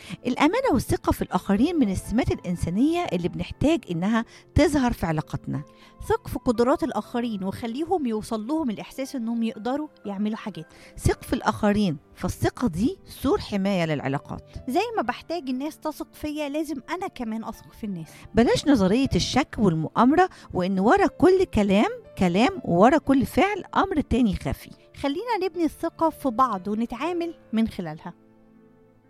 الأمانة والثقة في الآخرين من السمات الإنسانية اللي بنحتاج إنها تظهر في علاقاتنا ثق في قدرات الآخرين وخليهم يوصل لهم الإحساس إنهم يقدروا يعملوا حاجات ثق في الآخرين فالثقة دي سور حماية للعلاقات زي ما بحتاج الناس تثق فيا لازم أنا كمان أثق في الناس بلاش نظرية الشك والمؤامرة وإن ورا كل كلام كلام وورا كل فعل أمر تاني خفي خلينا نبني الثقة في بعض ونتعامل من خلالها